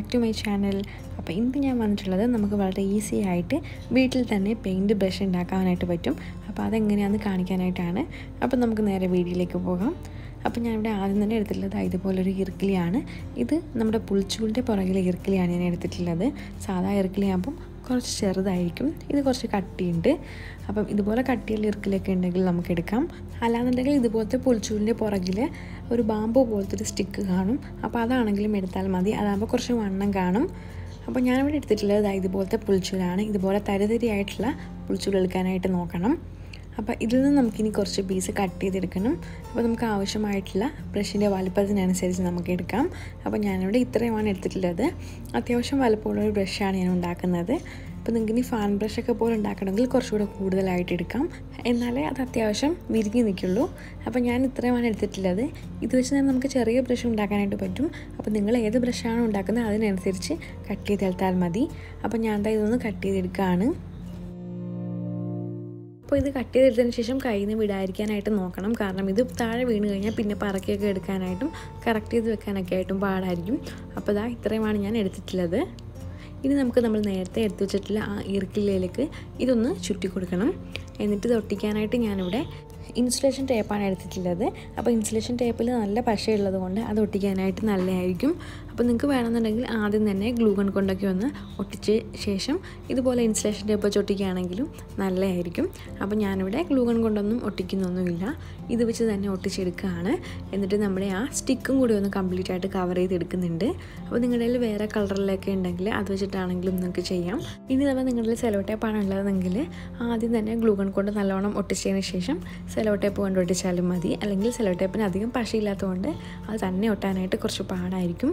back to my channel അപ്പോൾ ഇന്ന് ഞാൻ വന്നിട്ടുള്ളത് നമുക്ക് വളരെ ഈസി ആയിട്ട് വീട്ടിൽ തന്നെ പെയിൻറ്റ് ബ്രഷ് ഉണ്ടാക്കാനായിട്ട് പറ്റും അപ്പോൾ അതെങ്ങനെയാണെന്ന് കാണിക്കാനായിട്ടാണ് അപ്പോൾ നമുക്ക് നേരെ വീഡിയോയിലേക്ക് പോകാം അപ്പോൾ ഞാനിവിടെ ആദ്യം തന്നെ എടുത്തിട്ടുള്ളത് ഇതുപോലൊരു ഇറുക്കിളിയാണ് ഇത് നമ്മുടെ പുളിച്ചൂലിൻ്റെ പുറകിലെ ഇറുക്കിളിയാണ് ഞാൻ എടുത്തിട്ടുള്ളത് സാധാ ഇറുക്കിളിയാകുമ്പം കുറച്ച് ചെറുതായിരിക്കും ഇത് കുറച്ച് കട്ടിയുണ്ട് അപ്പം ഇതുപോലെ കട്ടിയുള്ള ഇറുക്കിലൊക്കെ ഉണ്ടെങ്കിൽ നമുക്ക് എടുക്കാം അല്ലാന്നുണ്ടെങ്കിൽ ഇതുപോലത്തെ പുൽച്ചൂലിൻ്റെ പുറകിൽ ഒരു ബാമ്പു പോലത്തെ ഒരു സ്റ്റിക്ക് കാണും അപ്പോൾ അതാണെങ്കിലും എടുത്താൽ മതി അതാകുമ്പോൾ കുറച്ച് വണ്ണം കാണും അപ്പോൾ ഞാനിവിടെ എടുത്തിട്ടുള്ളത് ഇതുപോലത്തെ പുൽച്ചൂലാണ് ഇതുപോലെ തരിതരിയായിട്ടുള്ള പുൽച്ചൂൽ എടുക്കാനായിട്ട് നോക്കണം അപ്പോൾ ഇതിൽ നിന്ന് നമുക്കിനി കുറച്ച് പീസ് കട്ട് ചെയ്തെടുക്കണം അപ്പോൾ നമുക്ക് ആവശ്യമായിട്ടുള്ള ബ്രഷിൻ്റെ വലുപ്പത്തിനനുസരിച്ച് നമുക്ക് എടുക്കാം അപ്പോൾ ഞാനിവിടെ ഇത്രയുമാണ് എടുത്തിട്ടുള്ളത് അത്യാവശ്യം വലുപ്പമുള്ള ഒരു ബ്രഷാണ് ഞാൻ ഉണ്ടാക്കുന്നത് അപ്പോൾ നിങ്ങൾക്ക് ഇനി ഫാൻ ബ്രഷൊക്കെ പോലെ ഉണ്ടാക്കണമെങ്കിൽ കുറച്ചുകൂടെ കൂടുതലായിട്ട് എടുക്കാം എന്നാലേ അത് അത്യാവശ്യം വിരിഞ്ഞ് നിൽക്കുള്ളൂ അപ്പോൾ ഞാൻ ഇത്രയുമാണ് എടുത്തിട്ടുള്ളത് ഇത് വെച്ച് തന്നെ നമുക്ക് ചെറിയ ബ്രഷ് ഉണ്ടാക്കാനായിട്ട് പറ്റും അപ്പോൾ നിങ്ങൾ ഏത് ബ്രഷാണോ ഉണ്ടാക്കുന്നത് അതിനനുസരിച്ച് കട്ട് ചെയ്തെടുത്താൽ മതി അപ്പോൾ ഞാൻ എന്താ ഇതൊന്ന് കട്ട് ചെയ്തെടുക്കുകയാണ് അപ്പോൾ ഇത് കട്ട് ചെയ്തെടുത്തതിന് ശേഷം കയ്യിൽ നിന്ന് വിടാതിരിക്കാനായിട്ട് നോക്കണം കാരണം ഇത് താഴെ വീണ് കഴിഞ്ഞാൽ പിന്നെ പറക്കിയൊക്കെ എടുക്കാനായിട്ടും കറക്റ്റ് ചെയ്ത് വെക്കാനൊക്കെ ആയിട്ടും പാടായിരിക്കും അപ്പോൾ ഇതാ ഇത്രയുമാണ് ഞാൻ എടുത്തിട്ടുള്ളത് ഇനി നമുക്ക് നമ്മൾ നേരത്തെ എടുത്തു വെച്ചിട്ടുള്ള ആ ഈർക്കിലയിലേക്ക് ഇതൊന്ന് ചുറ്റി കൊടുക്കണം എന്നിട്ട് ഇത് ഒട്ടിക്കാനായിട്ട് ഞാനിവിടെ ഇൻസുലേഷൻ ടേപ്പാണ് എടുത്തിട്ടുള്ളത് അപ്പോൾ ഇൻസുലേഷൻ ടേപ്പിൽ നല്ല പശയുള്ളത് കൊണ്ട് അത് ഒട്ടിക്കാനായിട്ട് നല്ലതായിരിക്കും അപ്പോൾ നിങ്ങൾക്ക് വേണമെന്നുണ്ടെങ്കിൽ ആദ്യം തന്നെ ഗ്ലൂഗൺ കൊണ്ടൊക്കെ ഒന്ന് ഒട്ടിച്ച് ശേഷം ഇതുപോലെ ഇൻസുലേഷൻ ടേപ്പ് വെച്ച് ഒട്ടിക്കുകയാണെങ്കിലും നല്ലതായിരിക്കും അപ്പോൾ ഞാനിവിടെ ഗ്ലൂഗൺ കൊണ്ടൊന്നും ഒട്ടിക്കുന്നൊന്നുമില്ല ഇത് വെച്ച് തന്നെ ഒട്ടിച്ചെടുക്കുകയാണ് എന്നിട്ട് നമ്മുടെ ആ സ്റ്റിക്കും കൂടി ഒന്ന് കംപ്ലീറ്റ് ആയിട്ട് കവർ ചെയ്തെടുക്കുന്നുണ്ട് അപ്പോൾ നിങ്ങളുടെ കയ്യിൽ വേറെ കളറിലൊക്കെ ഉണ്ടെങ്കിൽ അത് വെച്ചിട്ടാണെങ്കിലും നിങ്ങൾക്ക് ചെയ്യാം ഇനി നമ്മൾ നിങ്ങളുടെ സെലോ ടേപ്പാണ് ഉള്ളതെങ്കിൽ ആദ്യം തന്നെ ഗ്ലൂഗൺ കൊണ്ട് നല്ലോണം ഒട്ടിച്ചതിന് ശേഷം സെലോ ടേപ്പ് കൊണ്ട് ഒട്ടിച്ചാലും മതി അല്ലെങ്കിൽ സെലോ ടേപ്പിന് അധികം പശയില്ലാത്തതുകൊണ്ട് അത് തന്നെ ഒട്ടാനായിട്ട് കുറച്ച് പാടായിരിക്കും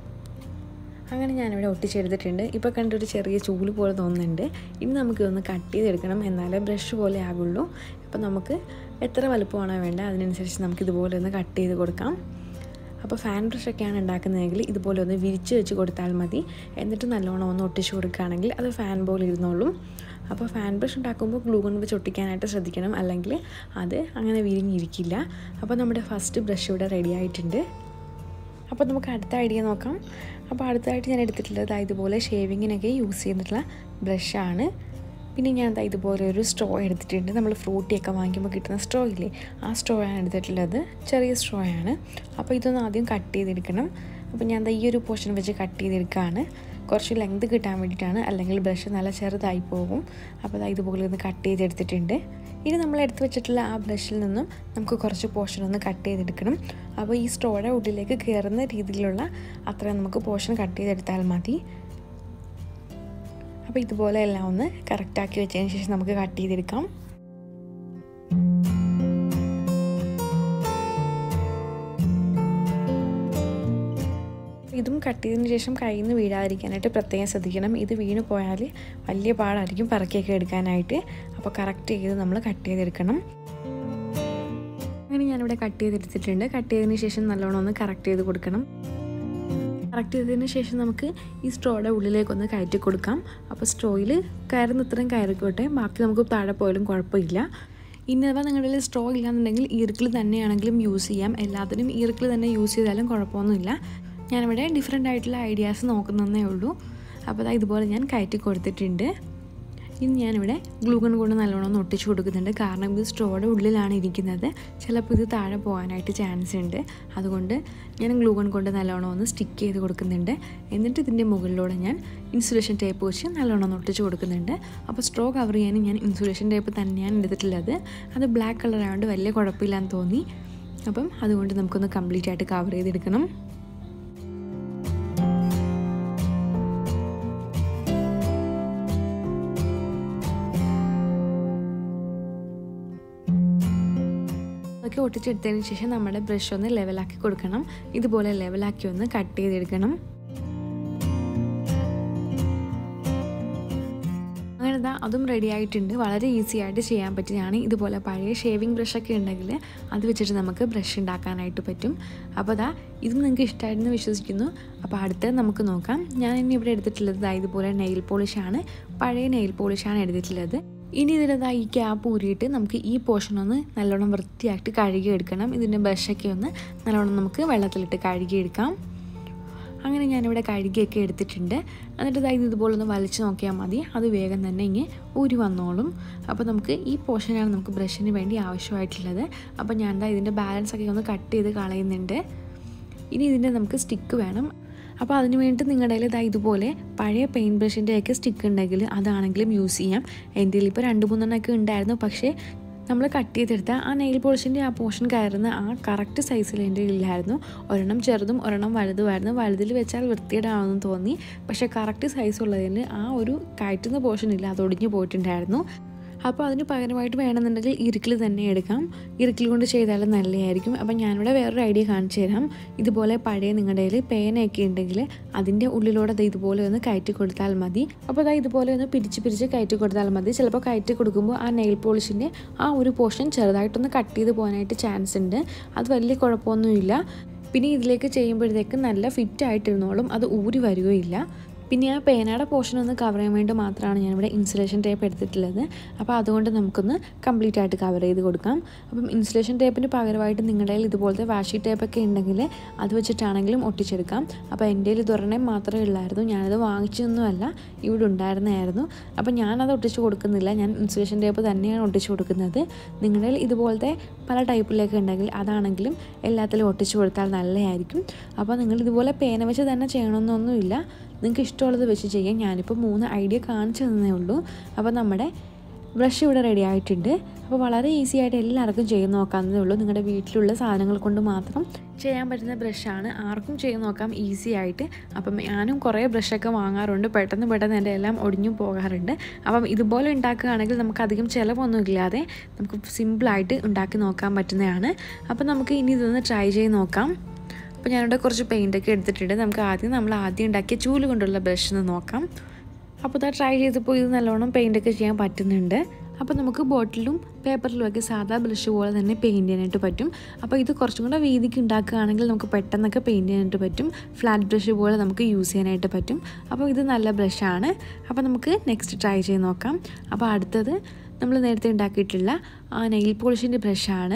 അങ്ങനെ ഞാനിവിടെ ഒട്ടിച്ചെടുത്തിട്ടുണ്ട് ഇപ്പോൾ കണ്ടൊരു ചെറിയ ചൂല് പോലെ തോന്നുന്നുണ്ട് ഇനി നമുക്ക് ഇതൊന്ന് കട്ട് ചെയ്തെടുക്കണം എന്നാലേ ബ്രഷ് പോലെ ആകുള്ളൂ അപ്പോൾ നമുക്ക് എത്ര വലുപ്പമാണോ വേണ്ട അതിനനുസരിച്ച് നമുക്ക് ഇതുപോലെ ഒന്ന് കട്ട് ചെയ്ത് കൊടുക്കാം അപ്പോൾ ഫാൻ ബ്രഷൊക്കെയാണ് ഉണ്ടാക്കുന്നതെങ്കിൽ ഇതുപോലെ ഒന്ന് വിരിച്ച് വെച്ച് കൊടുത്താൽ മതി എന്നിട്ട് നല്ലോണം ഒന്ന് ഒട്ടിച്ച് കൊടുക്കുകയാണെങ്കിൽ അത് ഫാൻ പോലെ ഇരുന്നോളും അപ്പോൾ ഫാൻ ബ്രഷ് ഉണ്ടാക്കുമ്പോൾ ഗ്ലൂ കൊണ്ട് വെച്ച് ഒട്ടിക്കാനായിട്ട് ശ്രദ്ധിക്കണം അല്ലെങ്കിൽ അത് അങ്ങനെ വിരിഞ്ഞിരിക്കില്ല അപ്പോൾ നമ്മുടെ ഫസ്റ്റ് ബ്രഷ് ഇവിടെ റെഡി ആയിട്ടുണ്ട് അപ്പോൾ നമുക്ക് അടുത്ത ഐഡിയ നോക്കാം അപ്പോൾ അടുത്തതായിട്ട് ഞാൻ എടുത്തിട്ടുള്ളത് ഇതുപോലെ ഷേവിങ്ങിനൊക്കെ യൂസ് ചെയ്തിട്ടുള്ള ബ്രഷാണ് പിന്നെ ഞാൻ എന്താ ഇതുപോലെ ഒരു സ്ട്രോ എടുത്തിട്ടുണ്ട് നമ്മൾ ഫ്രൂട്ടിയൊക്കെ വാങ്ങിക്കുമ്പോൾ കിട്ടുന്ന സ്ട്രോ ഇല്ലേ ആ സ്ട്രോ ആണ് എടുത്തിട്ടുള്ളത് ചെറിയ സ്ട്രോ ആണ് അപ്പോൾ ഇതൊന്ന് ആദ്യം കട്ട് ചെയ്തെടുക്കണം അപ്പോൾ ഞാൻ എന്താ ഈ ഒരു പോർഷൻ വെച്ച് കട്ട് ചെയ്തെടുക്കുകയാണ് കുറച്ച് ലെങ്ത് കിട്ടാൻ വേണ്ടിയിട്ടാണ് അല്ലെങ്കിൽ ബ്രഷ് നല്ല ചെറുതായി പോകും അപ്പോൾ അത് ഇതുപോലെ ഒന്ന് കട്ട് ചെയ്തെടുത്തിട്ടുണ്ട് ഇനി നമ്മൾ എടുത്തു വെച്ചിട്ടുള്ള ആ ബ്രഷിൽ നിന്നും നമുക്ക് കുറച്ച് പോർഷൻ ഒന്ന് കട്ട് ചെയ്തെടുക്കണം അപ്പോൾ ഈ സ്ട്രോയുടെ ഉള്ളിലേക്ക് കയറുന്ന രീതിയിലുള്ള അത്രയും നമുക്ക് പോർഷൻ കട്ട് ചെയ്തെടുത്താൽ മതി അപ്പോൾ ഇതുപോലെ എല്ലാം ഒന്ന് കറക്റ്റാക്കി വെച്ചതിന് ശേഷം നമുക്ക് കട്ട് ചെയ്തെടുക്കാം ഇതും കട്ട് ചെയ്തതിന് ശേഷം കയ്യിൽ നിന്ന് വീഴാതിരിക്കാനായിട്ട് പ്രത്യേകം ശ്രദ്ധിക്കണം ഇത് വീണ് പോയാൽ വലിയ പാടായിരിക്കും പറക്കിയൊക്കെ എടുക്കാനായിട്ട് അപ്പോൾ കറക്റ്റ് ചെയ്ത് നമ്മൾ കട്ട് ചെയ്തെടുക്കണം അങ്ങനെ ഞാനിവിടെ കട്ട് ചെയ്തെടുത്തിട്ടുണ്ട് കട്ട് ചെയ്തതിന് ശേഷം നല്ലോണം ഒന്ന് കറക്റ്റ് ചെയ്ത് കൊടുക്കണം കറക്റ്റ് ചെയ്തതിന് ശേഷം നമുക്ക് ഈ സ്ട്രോയുടെ ഉള്ളിലേക്കൊന്ന് കയറ്റി കൊടുക്കാം അപ്പോൾ സ്ട്രോയിൽ കയറുന്ന ഇത്രയും കയറിക്കോട്ടെ ബാക്കി നമുക്ക് താഴെ പോയാലും കുഴപ്പമില്ല ഇനി അഥവാ നിങ്ങളുടെ സ്ട്രോ ഇല്ലാന്നുണ്ടെങ്കിൽ ഈർക്കിൾ തന്നെയാണെങ്കിലും യൂസ് ചെയ്യാം എല്ലാത്തിനും ഈർക്കിൾ തന്നെ യൂസ് ചെയ്താലും കുഴപ്പമൊന്നുമില്ല ഞാനിവിടെ ഡിഫറെൻ്റ് ആയിട്ടുള്ള ഐഡിയാസ് നോക്കുന്നതേ ഉള്ളൂ അപ്പോൾ അതാ ഇതുപോലെ ഞാൻ കയറ്റി കൊടുത്തിട്ടുണ്ട് ഇനി ഞാനിവിടെ ഗ്ലൂഗൺ കൊണ്ട് നല്ലോണം ഒന്ന് ഒട്ടിച്ചു കൊടുക്കുന്നുണ്ട് കാരണം ഇത് സ്ട്രോയുടെ ഉള്ളിലാണ് ഇരിക്കുന്നത് ചിലപ്പോൾ ഇത് താഴെ പോകാനായിട്ട് ചാൻസ് ഉണ്ട് അതുകൊണ്ട് ഞാൻ ഗ്ലൂഗൺ കൊണ്ട് നല്ലോണം ഒന്ന് സ്റ്റിക്ക് ചെയ്ത് കൊടുക്കുന്നുണ്ട് എന്നിട്ട് ഇതിൻ്റെ മുകളിലൂടെ ഞാൻ ഇൻസുലേഷൻ ടേപ്പ് വെച്ച് നല്ലോണം ഒന്ന് ഒട്ടിച്ച് കൊടുക്കുന്നുണ്ട് അപ്പോൾ സ്ട്രോ കവർ ചെയ്യാൻ ഞാൻ ഇൻസുലേഷൻ ടേപ്പ് തന്നെയാണ് എടുത്തിട്ടുള്ളത് അത് ബ്ലാക്ക് കളർ ആയതുകൊണ്ട് വലിയ കുഴപ്പമില്ലാന്ന് തോന്നി അപ്പം അതുകൊണ്ട് നമുക്കൊന്ന് കംപ്ലീറ്റ് ആയിട്ട് കവർ ചെയ്തെടുക്കണം അതൊക്കെ ഒട്ടിച്ചെടുത്തതിന് ശേഷം നമ്മുടെ ബ്രഷ് ഒന്ന് ലെവലാക്കി കൊടുക്കണം ഇതുപോലെ ലെവലാക്കി ഒന്ന് കട്ട് ചെയ്തെടുക്കണം അങ്ങനെ ഇതാ അതും റെഡി ആയിട്ടുണ്ട് വളരെ ഈസി ആയിട്ട് ചെയ്യാൻ പറ്റിയതാണ് ഇതുപോലെ പഴയ ഷേവിങ് ബ്രഷൊക്കെ ഉണ്ടെങ്കിൽ അത് വെച്ചിട്ട് നമുക്ക് ബ്രഷ് ഉണ്ടാക്കാനായിട്ട് പറ്റും അപ്പോൾ അതാ ഇതും നിങ്ങൾക്ക് ഇഷ്ടമായിരുന്നു വിശ്വസിക്കുന്നു അപ്പോൾ അടുത്തത് നമുക്ക് നോക്കാം ഞാൻ ഇനി ഇവിടെ എടുത്തിട്ടുള്ളത് ഇതുപോലെ നെയിൽ പോളിഷാണ് പഴയ നെയിൽ പോളിഷാണ് എടുത്തിട്ടുള്ളത് ഇനി ഇതിലതാ ഈ ക്യാപ്പ് ഊരിയിട്ട് നമുക്ക് ഈ പോർഷൻ ഒന്ന് നല്ലോണം വൃത്തിയാക്കി കഴുകിയെടുക്കണം ഇതിൻ്റെ ബ്രഷൊക്കെ ഒന്ന് നല്ലോണം നമുക്ക് വെള്ളത്തിലിട്ട് കഴുകിയെടുക്കാം അങ്ങനെ ഞാനിവിടെ കഴുകിയൊക്കെ എടുത്തിട്ടുണ്ട് എന്നിട്ട് ഇതായത് ഇതുപോലെ ഒന്ന് വലിച്ച് നോക്കിയാൽ മതി അത് വേഗം തന്നെ ഇങ്ങനെ ഊരി വന്നോളും അപ്പോൾ നമുക്ക് ഈ പോർഷനാണ് നമുക്ക് ബ്രഷിന് വേണ്ടി ആവശ്യമായിട്ടുള്ളത് അപ്പോൾ ഞാൻ എന്താ ഇതിൻ്റെ ബാലൻസ് ഒക്കെ ഒന്ന് കട്ട് ചെയ്ത് കളയുന്നുണ്ട് ഇനി ഇതിൻ്റെ നമുക്ക് സ്റ്റിക്ക് വേണം അപ്പോൾ അതിന് വേണ്ടി നിങ്ങളുടെ കയ്യിൽ ഇതാ ഇതുപോലെ പഴയ പെയിൻറ്റ് ബ്രഷിൻ്റെയൊക്കെ സ്റ്റിക്ക് ഉണ്ടെങ്കിൽ അതാണെങ്കിലും യൂസ് ചെയ്യാം എൻ്റെ കയ്യിൽ ഇപ്പോൾ രണ്ട് മൂന്നെണ്ണമൊക്കെ ഉണ്ടായിരുന്നു പക്ഷേ നമ്മൾ കട്ട് ചെയ്തെടുത്ത ആ നെയിൽ പോളിഷിൻ്റെ ആ പോർഷൻ കയറുന്ന ആ കറക്റ്റ് സൈസിൽ എൻ്റെ ഇല്ലായിരുന്നു ഒരെണ്ണം ചെറുതും ഒരെണ്ണം വലുതുമായിരുന്നു വലുതിൽ വെച്ചാൽ വൃത്തിയിടാണെന്ന് തോന്നി പക്ഷേ കറക്റ്റ് സൈസ് ഉള്ളതിന് ആ ഒരു കയറ്റുന്ന പോർഷൻ ഇല്ല അത് ഒടിഞ്ഞു പോയിട്ടുണ്ടായിരുന്നു അപ്പോൾ അതിന് പകരമായിട്ട് വേണമെന്നുണ്ടെങ്കിൽ ഇറുക്കിൽ തന്നെ എടുക്കാം ഇറുക്കിൽ കൊണ്ട് ചെയ്താലും നല്ലതായിരിക്കും അപ്പം ഞാനിവിടെ വേറൊരു ഐഡിയ കാണിച്ചു തരാം ഇതുപോലെ പഴയ നിങ്ങളുടെ കയ്യിൽ പേനയൊക്കെ ഉണ്ടെങ്കിൽ അതിൻ്റെ ഉള്ളിലൂടെ അത് ഇതുപോലെ ഒന്ന് കയറ്റി കൊടുത്താൽ മതി അപ്പോൾ അതാ ഇതുപോലെ ഒന്ന് പിരിച്ച് പിരിച്ച് കയറ്റി കൊടുത്താൽ മതി ചിലപ്പോൾ കയറ്റി കൊടുക്കുമ്പോൾ ആ നെയിൽ പോളിഷിൻ്റെ ആ ഒരു പോർഷൻ ചെറുതായിട്ടൊന്ന് കട്ട് ചെയ്ത് പോകാനായിട്ട് ചാൻസ് ഉണ്ട് അത് വലിയ കുഴപ്പമൊന്നുമില്ല പിന്നെ ഇതിലേക്ക് ചെയ്യുമ്പോഴത്തേക്ക് നല്ല ഫിറ്റ് ആയിട്ടിരുന്നോളും അത് ഊരി വരികയില്ല പിന്നെ ആ പേനയുടെ പോർഷൻ ഒന്ന് കവർ ചെയ്യാൻ വേണ്ടി മാത്രമാണ് ഞാനിവിടെ ഇൻസുലേഷൻ ടേപ്പ് എടുത്തിട്ടുള്ളത് അപ്പോൾ അതുകൊണ്ട് നമുക്കൊന്ന് കംപ്ലീറ്റ് ആയിട്ട് കവർ ചെയ്ത് കൊടുക്കാം അപ്പം ഇൻസുലേഷൻ ടേപ്പിന് പകരമായിട്ട് നിങ്ങളുടെ കയ്യിൽ ഇതുപോലത്തെ വാഷി ടേപ്പൊക്കെ ഉണ്ടെങ്കിൽ അത് വെച്ചിട്ടാണെങ്കിലും ഒട്ടിച്ചെടുക്കാം അപ്പോൾ എൻ്റെ കയ്യിൽ ഇതൊരെണ്ണം മാത്രമേ ഉള്ളായിരുന്നു ഞാനത് വാങ്ങിച്ചൊന്നുമല്ല ഇവിടെ ഉണ്ടായിരുന്നതായിരുന്നു അപ്പോൾ ഞാനത് ഒട്ടിച്ച് കൊടുക്കുന്നില്ല ഞാൻ ഇൻസുലേഷൻ ടേപ്പ് തന്നെയാണ് ഒട്ടിച്ച് കൊടുക്കുന്നത് നിങ്ങളുടെ കയ്യിൽ ഇതുപോലത്തെ പല ടൈപ്പിലൊക്കെ ഉണ്ടെങ്കിൽ അതാണെങ്കിലും എല്ലാത്തിലും ഒട്ടിച്ച് കൊടുത്താൽ നല്ലതായിരിക്കും അപ്പോൾ നിങ്ങൾ ഇതുപോലെ പേന വെച്ച് തന്നെ ചെയ്യണമെന്നൊന്നുമില്ല നിങ്ങൾക്ക് ഇഷ്ടമുള്ളത് വെച്ച് ചെയ്യാം ഞാനിപ്പോൾ മൂന്ന് ഐഡിയ കാണിച്ചു തന്നേ ഉള്ളൂ അപ്പോൾ നമ്മുടെ ബ്രഷ് ഇവിടെ റെഡി ആയിട്ടുണ്ട് അപ്പോൾ വളരെ ഈസി ആയിട്ട് എല്ലാവർക്കും ചെയ്ത് നോക്കാവുന്നതേ ഉള്ളൂ നിങ്ങളുടെ വീട്ടിലുള്ള സാധനങ്ങൾ കൊണ്ട് മാത്രം ചെയ്യാൻ പറ്റുന്ന ബ്രഷാണ് ആർക്കും ചെയ്ത് നോക്കാം ഈസി ആയിട്ട് അപ്പം ഞാനും കുറേ ബ്രഷൊക്കെ വാങ്ങാറുണ്ട് പെട്ടെന്ന് പെട്ടെന്ന് എൻ്റെ എല്ലാം ഒടിഞ്ഞു പോകാറുണ്ട് അപ്പം ഇതുപോലെ ഉണ്ടാക്കുകയാണെങ്കിൽ നമുക്ക് അധികം ചിലവൊന്നും ഇല്ലാതെ നമുക്ക് സിമ്പിളായിട്ട് ഉണ്ടാക്കി നോക്കാൻ പറ്റുന്നതാണ് അപ്പം നമുക്ക് ഇനി ഇതൊന്ന് ട്രൈ ചെയ്ത് നോക്കാം അപ്പോൾ ഞാനിവിടെ കുറച്ച് പെയിൻ്റൊക്കെ എടുത്തിട്ടുണ്ട് നമുക്ക് ആദ്യം നമ്മൾ ആദ്യം ഉണ്ടാക്കിയ ചൂല് കൊണ്ടുള്ള ബ്രഷ് ഒന്ന് നോക്കാം അപ്പോൾ ഇതാ ട്രൈ ചെയ്തപ്പോൾ ഇത് നല്ലോണം പെയിൻ്റൊക്കെ ചെയ്യാൻ പറ്റുന്നുണ്ട് അപ്പോൾ നമുക്ക് ബോട്ടിലും പേപ്പറിലും ഒക്കെ സാധാ ബ്രഷ് പോലെ തന്നെ പെയിൻറ്റ് ചെയ്യാനായിട്ട് പറ്റും അപ്പോൾ ഇത് കുറച്ചും കൂടെ വീതിക്ക് ഉണ്ടാക്കുകയാണെങ്കിൽ നമുക്ക് പെട്ടെന്നൊക്കെ പെയിൻറ്റ് ചെയ്യാനായിട്ട് പറ്റും ഫ്ലാറ്റ് ബ്രഷ് പോലെ നമുക്ക് യൂസ് ചെയ്യാനായിട്ട് പറ്റും അപ്പോൾ ഇത് നല്ല ബ്രഷാണ് അപ്പോൾ നമുക്ക് നെക്സ്റ്റ് ട്രൈ ചെയ്ത് നോക്കാം അപ്പോൾ അടുത്തത് നമ്മൾ നേരത്തെ ഉണ്ടാക്കിയിട്ടുള്ള ആ നെയിൽ പോളിഷിൻ്റെ ബ്രഷാണ്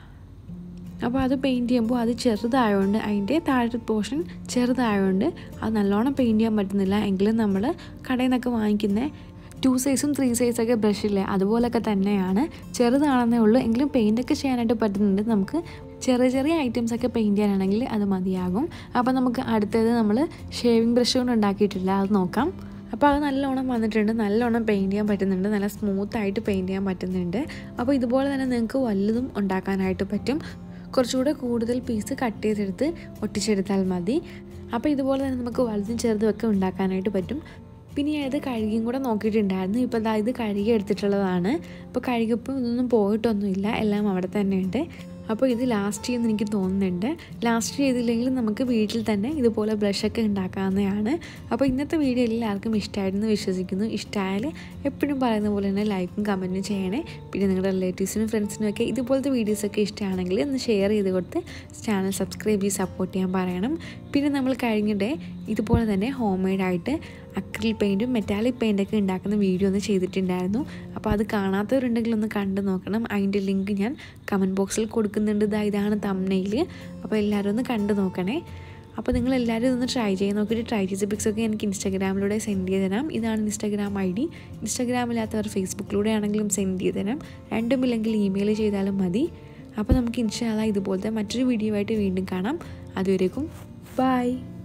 അപ്പോൾ അത് പെയിൻറ്റ് ചെയ്യുമ്പോൾ അത് ചെറുതായതുകൊണ്ട് അതിൻ്റെ താഴത്തെ പോർഷൻ ചെറുതായതുകൊണ്ട് അത് നല്ലോണം പെയിൻറ്റ് ചെയ്യാൻ പറ്റുന്നില്ല എങ്കിലും നമ്മൾ കടയിൽ നിന്നൊക്കെ വാങ്ങിക്കുന്ന ടു സൈസും ത്രീ സൈസൊക്കെ ബ്രഷില്ലേ അതുപോലൊക്കെ തന്നെയാണ് ചെറുതാണെന്നേ ഉള്ളൂ എങ്കിലും പെയിൻ്റൊക്കെ ചെയ്യാനായിട്ട് പറ്റുന്നുണ്ട് നമുക്ക് ചെറിയ ചെറിയ ഐറ്റംസ് ഒക്കെ പെയിൻറ്റ് ചെയ്യാനാണെങ്കിൽ അത് മതിയാകും അപ്പോൾ നമുക്ക് അടുത്തത് നമ്മൾ ഷേവിങ് ബ്രഷ് കൊണ്ട് ഉണ്ടാക്കിയിട്ടില്ല അത് നോക്കാം അപ്പോൾ അത് നല്ലോണം വന്നിട്ടുണ്ട് നല്ലോണം പെയിൻറ്റ് ചെയ്യാൻ പറ്റുന്നുണ്ട് നല്ല സ്മൂത്തായിട്ട് പെയിൻറ്റ് ചെയ്യാൻ പറ്റുന്നുണ്ട് അപ്പോൾ ഇതുപോലെ തന്നെ നിങ്ങൾക്ക് വലുതും ഉണ്ടാക്കാനായിട്ട് പറ്റും കുറച്ചുകൂടെ കൂടുതൽ പീസ് കട്ട് ചെയ്തെടുത്ത് ഒട്ടിച്ചെടുത്താൽ മതി അപ്പോൾ ഇതുപോലെ തന്നെ നമുക്ക് വലുതും ചെറുതും ഒക്കെ ഉണ്ടാക്കാനായിട്ട് പറ്റും പിന്നെ ഞാൻ ഇത് കഴുകിയും കൂടെ നോക്കിയിട്ടുണ്ടായിരുന്നു ഇപ്പോൾ ഇതാ ഇത് കഴുകി എടുത്തിട്ടുള്ളതാണ് അപ്പോൾ കഴുകിയപ്പോൾ ഇതൊന്നും പോയിട്ടൊന്നുമില്ല എല്ലാം അവിടെ തന്നെ ഉണ്ട് അപ്പോൾ ഇത് ലാസ്റ്റ് ചെയ്യുമെന്ന് എനിക്ക് തോന്നുന്നുണ്ട് ലാസ്റ്റ് ചെയ്തില്ലെങ്കിൽ നമുക്ക് വീട്ടിൽ തന്നെ ഇതുപോലെ ബ്രഷൊക്കെ ഉണ്ടാക്കാവുന്നതാണ് അപ്പോൾ ഇന്നത്തെ വീഡിയോ എല്ലാവർക്കും ഇഷ്ടമായിരുന്നു വിശ്വസിക്കുന്നു ഇഷ്ടമായാൽ എപ്പോഴും പറയുന്ന പോലെ തന്നെ ലൈക്കും കമൻറ്റും ചെയ്യണേ പിന്നെ നിങ്ങളുടെ റിലേറ്റീവ്സിനും ഫ്രണ്ട്സിനും ഒക്കെ ഇതുപോലത്തെ വീഡിയോസൊക്കെ ഇഷ്ടമാണെങ്കിൽ ഒന്ന് ഷെയർ ചെയ്ത് കൊടുത്ത് ചാനൽ സബ്സ്ക്രൈബ് ചെയ്ത് സപ്പോർട്ട് ചെയ്യാൻ പറയണം പിന്നെ നമ്മൾ കഴിഞ്ഞിടെ ഇതുപോലെ തന്നെ ഹോം മെയ്ഡായിട്ട് അക്രിൽ പെയിൻറ്റും മെറ്റാലിക് പെയിൻ്റൊക്കെ ഉണ്ടാക്കുന്ന വീഡിയോ ഒന്ന് ചെയ്തിട്ടുണ്ടായിരുന്നു അപ്പോൾ അത് കാണാത്തവരുണ്ടെങ്കിൽ ഒന്ന് കണ്ടു നോക്കണം അതിൻ്റെ ലിങ്ക് ഞാൻ കമൻറ്റ് ബോക്സിൽ കൊടുക്കുന്നുണ്ട് ഇതാ ഇതാണ് തമ്മനയിൽ അപ്പോൾ എല്ലാവരും ഒന്ന് കണ്ടു നോക്കണേ അപ്പോൾ നിങ്ങൾ എല്ലാവരും ഇതൊന്ന് ട്രൈ ചെയ്ത് നോക്കിയിട്ട് ട്രൈ ചെയ്ത പിക്സ് ഒക്കെ എനിക്ക് ഇൻസ്റ്റാഗ്രാമിലൂടെ സെൻഡ് ചെയ്ത് തരാം ഇതാണ് ഇൻസ്റ്റാഗ്രാം ഐ ഡി ഇൻസ്റ്റാഗ്രാമില്ലാത്തവർ ഫേസ്ബുക്കിലൂടെ ആണെങ്കിലും സെൻഡ് ചെയ്ത് തരാം രണ്ടുമില്ലെങ്കിൽ ഇമെയിൽ ചെയ്താലും മതി അപ്പോൾ നമുക്ക് ഇൻഷാല്ല ഇതുപോലത്തെ മറ്റൊരു വീഡിയോ ആയിട്ട് വീണ്ടും കാണാം അതുവരേക്കും ബൈ